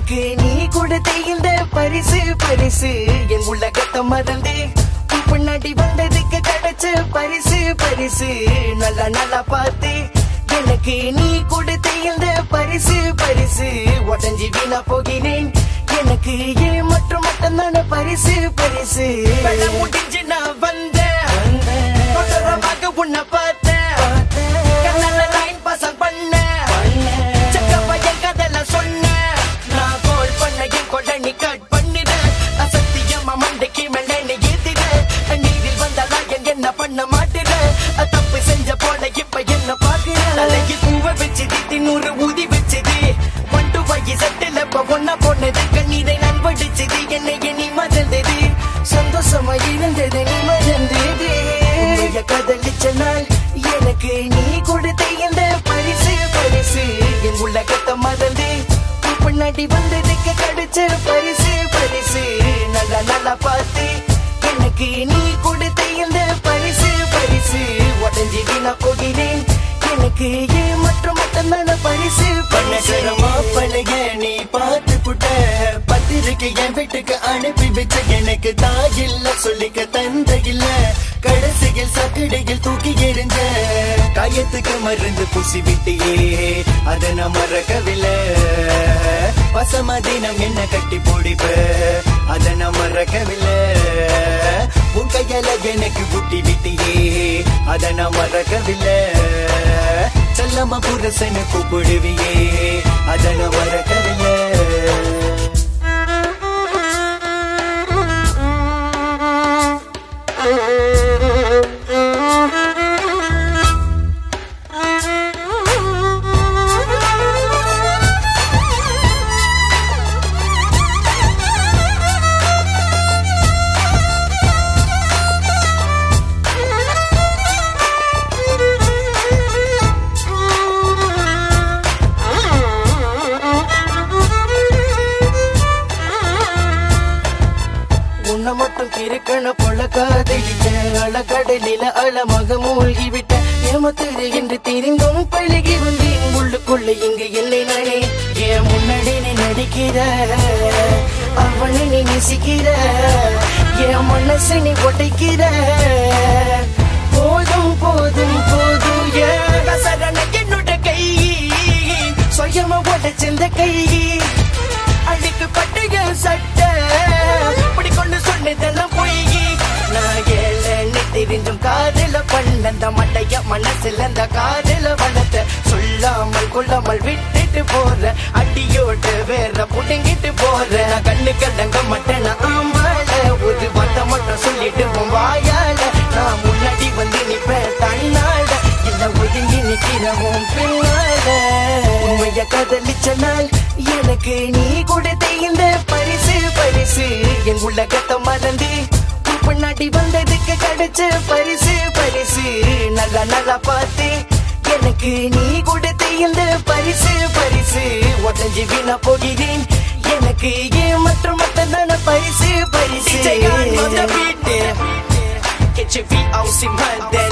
எனக்கு நீ கொடுத்த இந்த பரிசு பரிசு என் உலகத்தை மறந்து உன் பின்னாடி வந்ததுக்கு கிடைச்ச பரிசு பரிசு நல்லா நல்லா பார்த்து எனக்கு நீ கொடுத்த இந்த பரிசு பரிசு உடஞ்சி வீணா போகிறேன் எனக்கு ஏன் மற்றும் மட்டும்தான பரிசு பரிசு வெள்ள முடிஞ்சு நான் வந்தேன் தொடரமாக உன்னை பார்த்தேன் கண்ணால லைன் பாசம் பண்ணேன் சக்க பையன் கதல சொன்னேன் நான் கோல் பண்ண என் கொட நீ கட் பண்ணிடுறேன் அசத்தியமா மண்டைக்கு மேலே நீ ஏத்திட நீரில் வந்தாலா என் என்ன பண்ண மாட்டேறேன் தப்பு செஞ்ச போல இப்ப என்ன பாக்குறேன் தலைக்கு பூவை வச்சது தின்னூறு ஊதி வச்சது மண்டு வாங்கி சட்டில இப்ப ஒன்னா போனது கண்ணீரை நான் வடிச்சது என்னை எண்ணி மறந்தது சந்தோஷமா இருந்தது நீ மறந்தது உண்மைய காதலிச்ச நாள் எனக்கு நீ கொடுத்த இந்த பரிசு பரிசு என் உலகத்தை மறந்து உன் பின்னாடி வந்ததுக்கு கிடைச்ச பரிசு பரிசு நல்லா நல்லா பார்த்து எனக்கு நீ கொடுத்த இந்த பரிசு பரிசு உடஞ்சி வீணா போகிறேன் எனக்கு ஏன் மற்றும் மட்டும்தான பரிசு பண்ணசரமா பழக நீ பார்த்து புட்ட பத்திரிக்கை என் வீட்டுக்கு அனுப்பி வச்ச எனக்கு தாயில்ல சொல்லிக்க தந்த இல்ல கடைசியில் சக்கடையில் தூக்கி எறிஞ்ச காயத்துக்கு மருந்து பூசி விட்டியே அத நான் மறக்கவில்லை பசம தினம் என்ன கட்டி போடிப்ப அத நான் மறக்கவில்லை உன் கையால எனக்கு புட்டி விட்டியே அத நான் மறக்கவில்லை செல்லம்மா புரசனு கூப்பிடுவியே அத நான் மறக்கவில்லை உன்னை மட்டும் கிறுக்கண போல காதலிச்ச அழகடலில அழமாக மூழ்கி விட்ட ஏமத்திரு என்று தெரிந்தும் பழகி வந்தேன் உள்ளுக்குள்ள இங்கு இல்லை நானே ஏன் முன்னாடி நீ நடிக்கிற அவனை நீ நேசிக்கிற என் மனசு நீ ஒட்டைக்கிற போதும் போதும் போதும் ஏன் கசரண என்னோட கை சுயமா உடைச்சிருந்த கை அடிக்கு பட்டுக சட்டை இப்படி கொண்டு சொன்னதெல்லாம் பொய் நான் ஏழை தெரிஞ்சும் காதல பண்ணந்த மட்டைய மனசுல அந்த காதல வளர்த்த சொல்லாமல் கொள்ளாமல் விட்டுட்டு போற அடியோட்டு வேற புடுங்கிட்டு போற நான் கண்ணு கலங்க மாட்டேன் நான் ஆம்பால ஒரு வார்த்தை மட்டும் சொல்லிட்டு உன் வாயால நான் முன்னாடி வந்து நிப்பேன் தன்னால இல்ல ஒதுங்கி நிக்கிறவும் பின்னால உண்மைய காதலிச்ச நாள் எனக்கு நீ கொடுத்த இந்த பரிசு பரிசு என் உலகத்தை மறந்து உன் பின்னாடி வந்ததுக்கு கிடைச்ச பரிசு பரிசு நல்லா நல்லா பார்த்து எனக்கு நீ கொடுத்த இந்த பரிசு பரிசு உடஞ்சி வீணா போகிறேன் எனக்கு ஏன் மற்றும் மட்டும்தான பரிசு பரிசு DJ Gun on the beat, yeah. Get your feet out, see my